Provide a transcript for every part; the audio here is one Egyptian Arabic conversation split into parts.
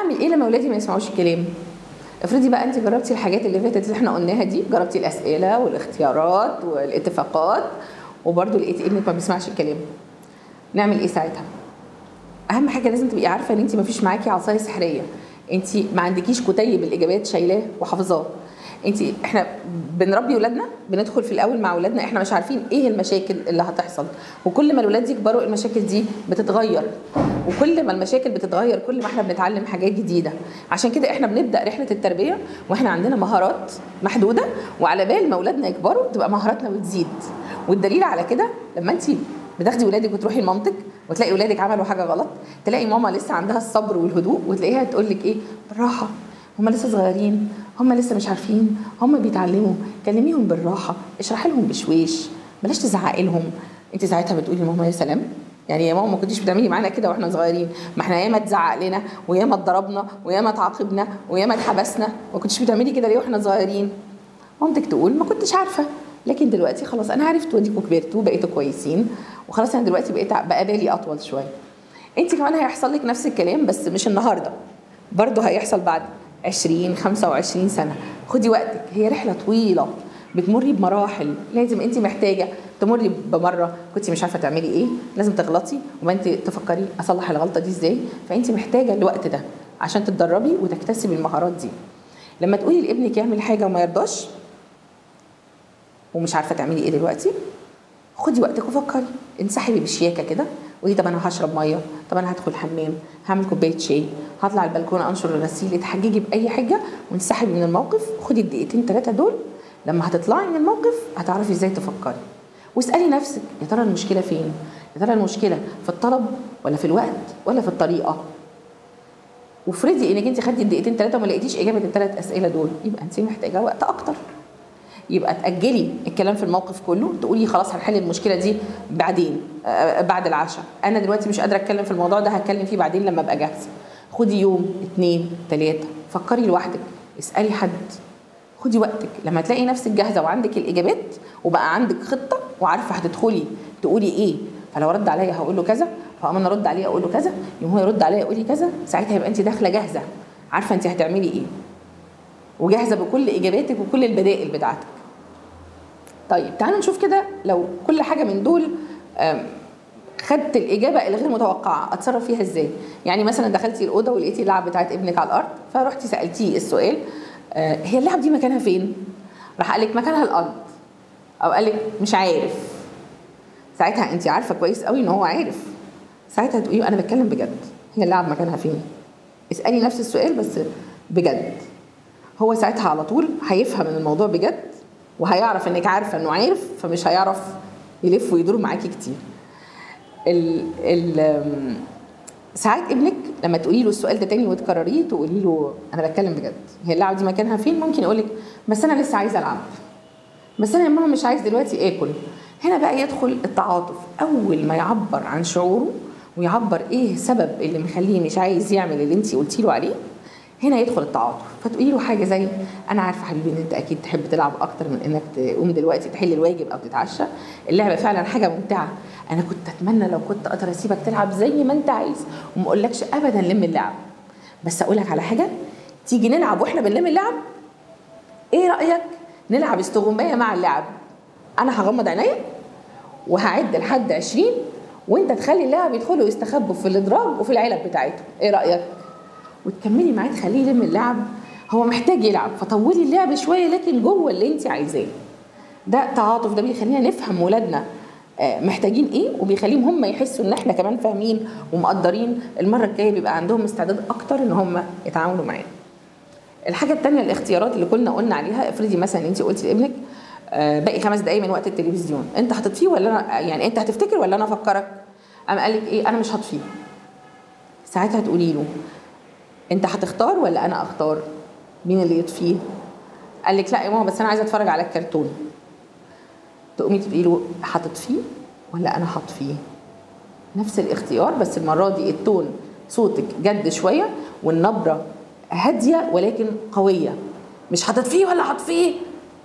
اعمل ايه لما اولادي ما يسمعوش الكلام افرضي بقى انت جربتي الحاجات اللي فاتت اللي احنا قلناها دي جربتي الاسئله والاختيارات والاتفاقات وبرده لقيتي ابنك ما بيسمعش الكلام نعمل ايه ساعتها اهم حاجه لازم تبقي عارفه ان انت ما فيش معاكي عصايه سحريه انت ما عندكيش كتيب الاجابات شايلاه وحافظاه انت احنا بنربي ولادنا بندخل في الاول مع ولادنا احنا مش عارفين ايه المشاكل اللي هتحصل وكل ما الولاد يكبروا المشاكل دي بتتغير وكل ما المشاكل بتتغير كل ما احنا بنتعلم حاجات جديده عشان كده احنا بنبدا رحله التربيه واحنا عندنا مهارات محدوده وعلى بال ما اولادنا يكبروا تبقى مهاراتنا بتزيد والدليل على كده لما انت بتاخدي ولادك وتروحي لمامتك وتلاقي ولادك عملوا حاجه غلط تلاقي ماما لسه عندها الصبر والهدوء وتلاقيها تقول لك ايه بالراحه هم لسه صغيرين هم لسه مش عارفين هم بيتعلموا كلميهم بالراحه اشرحي لهم بشويش بلاش تزعقي لهم انت ساعتها بتقولي لماما يا سلام يعني يا ماما ما كنتيش بتعملي معانا كده واحنا صغيرين ما احنا ياما اتزعق لنا وياما اتضربنا وياما اتعاقبنا وياما اتحبسنا ما كنتيش بتعملي كده ليه واحنا صغيرين مامتك تقول ما كنتش عارفه لكن دلوقتي خلاص انا عرفت وديكوا كبرتوا بقيتوا كويسين وخلاص انا دلوقتي بقيت بقى بالي اطول شويه انت كمان هيحصل لك نفس الكلام بس مش النهارده برضه هيحصل بعد 20 25 سنه خدي وقتك هي رحله طويله بتمري بمراحل لازم انت محتاجه تمري بمره كنت مش عارفه تعملي ايه لازم تغلطي وما انت تفكري اصلح الغلطه دي ازاي فانت محتاجه الوقت ده عشان تتدربي وتكتسبي المهارات دي لما تقولي لابنك يعمل حاجه وما يرضاش ومش عارفه تعملي ايه دلوقتي خدي وقتك وفكري انسحبي بشياكه كده وقولي طب انا هشرب ميه طب انا هدخل حمام هعمل كوبايه شاي هطلع البلكونه انشر الغسيل اتحججي باي حاجه وانسحبي من الموقف خدي الدقيقتين ثلاثه دول لما هتطلعي من الموقف هتعرفي ازاي تفكري واسالي نفسك يا ترى المشكله فين يا ترى المشكله في الطلب ولا في الوقت ولا في الطريقه وافرضي انك انت خدتي الدقيقتين ثلاثه وما لقيتيش اجابه الثلاث اسئله دول يبقى انت محتاجه وقت اكتر يبقى تاجلي الكلام في الموقف كله تقولي خلاص هنحل المشكله دي بعدين آه بعد العشاء انا دلوقتي مش قادره اتكلم في الموضوع ده هتكلم فيه بعدين لما ابقى جاهزه خدي يوم اتنين تلاته فكري لوحدك اسالي حد خدي وقتك لما تلاقي نفسك جاهزه وعندك الاجابات وبقى عندك خطه وعارفه هتدخلي تقولي ايه فلو رد عليا هقول له كذا فاما انا ارد عليه اقول له كذا يوم هو يرد عليا يقول لي كذا ساعتها يبقى انت داخله جاهزه عارفه انت هتعملي ايه وجاهزه بكل اجاباتك وكل البدائل بتاعتك طيب تعالوا نشوف كده لو كل حاجه من دول خدت الاجابه الغير متوقعه اتصرف فيها ازاي يعني مثلا دخلتي الاوضه ولقيتي اللعب بتاعت ابنك على الارض فرحتي سالتيه السؤال هي اللعب دي مكانها فين راح قال لك مكانها الارض او قال لك مش عارف ساعتها انت عارفه كويس قوي ان هو عارف ساعتها تقولي انا بتكلم بجد هي اللعب مكانها فين اسالي نفس السؤال بس بجد هو ساعتها على طول هيفهم ان الموضوع بجد وهيعرف انك عارفه انه عارف فمش هيعرف يلف ويدور معاكي كتير ال ال ساعات ابنك لما تقولي له السؤال ده تاني وتكرريه تقولي له انا بتكلم بجد هي اللعبه دي مكانها فين ممكن يقول لك بس انا لسه عايزه العب بس انا يا ماما مش عايز دلوقتي اكل هنا بقى يدخل التعاطف اول ما يعبر عن شعوره ويعبر ايه السبب اللي مخليه مش عايز يعمل اللي انت قلتي له عليه هنا يدخل التعاطف فتقولي له حاجه زي انا عارفه حبيبي ان انت اكيد تحب تلعب اكتر من انك تقوم دلوقتي تحل الواجب او تتعشى اللعبه فعلا حاجه ممتعه انا كنت اتمنى لو كنت اقدر اسيبك تلعب زي ما انت عايز وما اقولكش ابدا لم اللعب بس اقول لك على حاجه تيجي نلعب واحنا بنلم اللعب ايه رايك نلعب استغمايه مع اللعب انا هغمض عينيا وهعد لحد 20 وانت تخلي اللعب يدخلوا يستخبوا في الادراج وفي العلب بتاعتهم ايه رايك وتكملي معاه تخليه يلم اللعب هو محتاج يلعب فطولي اللعب شويه لكن جوه اللي انت عايزاه ده تعاطف ده بيخلينا نفهم ولادنا محتاجين ايه وبيخليهم هم يحسوا ان احنا كمان فاهمين ومقدرين المره الجايه بيبقى عندهم استعداد اكتر ان هم يتعاملوا معانا الحاجه الثانيه الاختيارات اللي كنا قلنا عليها افرضي مثلا انت قلتي لابنك باقي خمس دقايق من وقت التلفزيون انت هتطفيه ولا انا يعني انت هتفتكر ولا انا افكرك قام قال لك ايه انا مش هطفيه ساعتها تقولي له انت هتختار ولا انا اختار مين اللي يطفيه قال لك لا يا ماما بس انا عايزه اتفرج على الكرتون تقومي تقولي له هتطفيه ولا انا هطفيه نفس الاختيار بس المره دي التون صوتك جد شويه والنبره هاديه ولكن قويه مش هتطفيه ولا هطفيه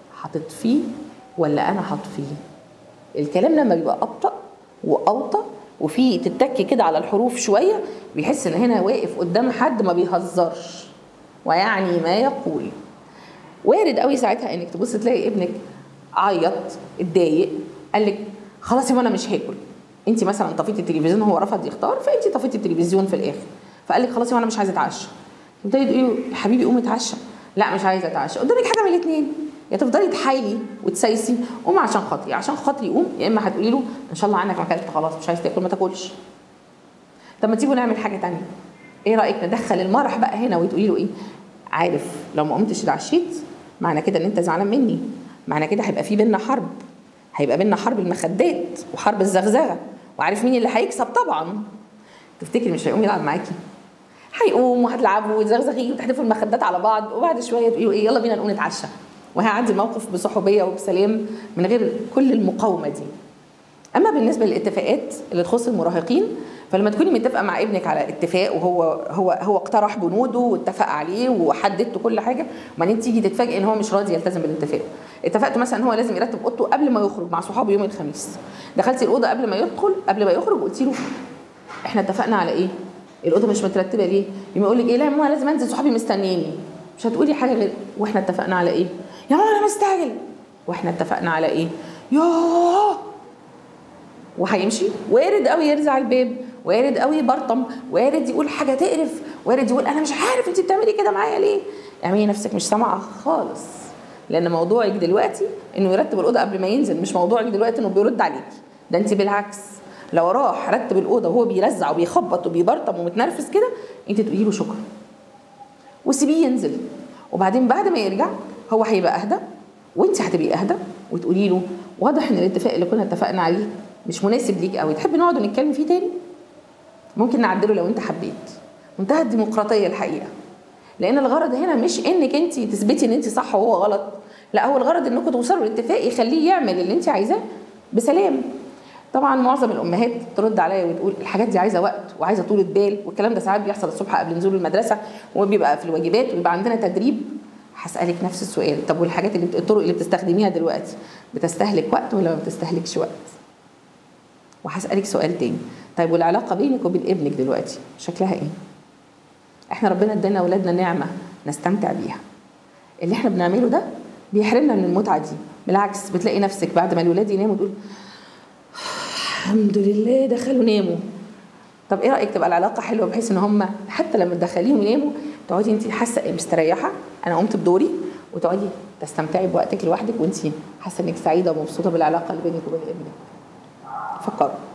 هتطفيه ولا انا هطفيه الكلام لما بيبقى ابطا واوطى وفي تتك كده على الحروف شويه بيحس ان هنا واقف قدام حد ما بيهزرش ويعني ما يقول وارد قوي ساعتها انك تبص تلاقي ابنك عيط اتضايق قال لك خلاص يا انا مش هاكل انت مثلا طفيتي التلفزيون هو رفض يختار فانت طفيتي التلفزيون في الاخر فقال لك خلاص يا انا مش عايزه اتعشى تبتدي تقولي له يا حبيبي قوم اتعشى لا مش عايزه اتعشى قدامك حاجه من الاثنين يا تفضلي تحايلي وتسيسي قوم عشان خاطري عشان خاطري قوم يا اما هتقولي له ان شاء الله عنك ما اكلت خلاص مش عايز تاكل ما تاكلش طب ما تيجوا نعمل حاجه تانية ايه رايك ندخل المرح بقى هنا وتقولي له ايه عارف لو ما قمتش اتعشيت معنى كده ان انت زعلان مني معنى كده هيبقى في بينا حرب هيبقى بينا حرب المخدات وحرب الزغزغه وعارف مين اللي هيكسب طبعا تفتكري مش هيقوم يلعب معاكي هيقوم وهتلعبوا وتزغزغي وتحدفوا المخدات على بعض وبعد شويه تقولوا ايه يلا بينا نقوم نتعشى وهيعدي الموقف بصحوبيه وبسلام من غير كل المقاومه دي اما بالنسبه للاتفاقات اللي تخص المراهقين فلما تكوني متفقه مع ابنك على اتفاق وهو هو هو اقترح بنوده واتفق عليه وحددتوا كل حاجه وبعدين تيجي تتفاجئي ان هو مش راضي يلتزم بالاتفاق اتفقتوا مثلا ان هو لازم يرتب اوضته قبل ما يخرج مع صحابه يوم الخميس دخلتي الاوضه قبل ما يدخل قبل ما يخرج قلتي له احنا اتفقنا على ايه الاوضه مش مترتبه ليه يقوم يقول لك ايه لا يا ماما لازم انزل صحابي مستنيني مش هتقولي حاجه غير واحنا اتفقنا على ايه يا ماما انا مستعجل واحنا اتفقنا على ايه ياه وهيمشي وارد قوي يرزع الباب وارد قوي يبرطم وارد يقول حاجه تقرف وارد يقول انا مش عارف انت بتعملي كده معايا ليه اعملي نفسك مش سامعه خالص لان موضوعك دلوقتي انه يرتب الاوضه قبل ما ينزل مش موضوعك دلوقتي انه بيرد عليكي ده انت بالعكس لو راح رتب الاوضه وهو بيرزع وبيخبط وبيبرطم ومتنرفز كده انت تقولي له شكرا وسيبيه ينزل وبعدين بعد ما يرجع هو هيبقى اهدى وانت هتبقي اهدى وتقولي له واضح ان الاتفاق اللي كنا اتفقنا عليه مش مناسب ليك قوي تحبي نقعد ونتكلم فيه تاني ممكن نعدله لو انت حبيت منتهى الديمقراطيه الحقيقه لان الغرض هنا مش انك انت تثبتي ان انت صح وهو غلط لا هو الغرض انكم توصلوا لاتفاق يخليه يعمل اللي انت عايزاه بسلام طبعا معظم الامهات ترد عليا وتقول الحاجات دي عايزه وقت وعايزه طولة بال والكلام ده ساعات بيحصل الصبح قبل نزول المدرسه وبيبقى في الواجبات وبيبقى عندنا تدريب هسالك نفس السؤال طب والحاجات اللي الطرق اللي بتستخدميها دلوقتي بتستهلك وقت ولا ما بتستهلكش وقت وهسالك سؤال تاني طيب والعلاقه بينك وبين ابنك دلوقتي شكلها ايه احنا ربنا ادانا اولادنا نعمه نستمتع بيها اللي احنا بنعمله ده بيحرمنا من المتعه دي بالعكس بتلاقي نفسك بعد ما الولاد يناموا تقول الحمد لله دخلوا ناموا طب ايه رايك تبقى العلاقه حلوه بحيث ان هم حتى لما تدخليهم يناموا تقعدي انت حاسه مستريحه انا قمت بدوري وتقعدي تستمتعي بوقتك لوحدك وانت حاسه انك سعيده ومبسوطه بالعلاقه اللي بينك وبين ابنك فكروا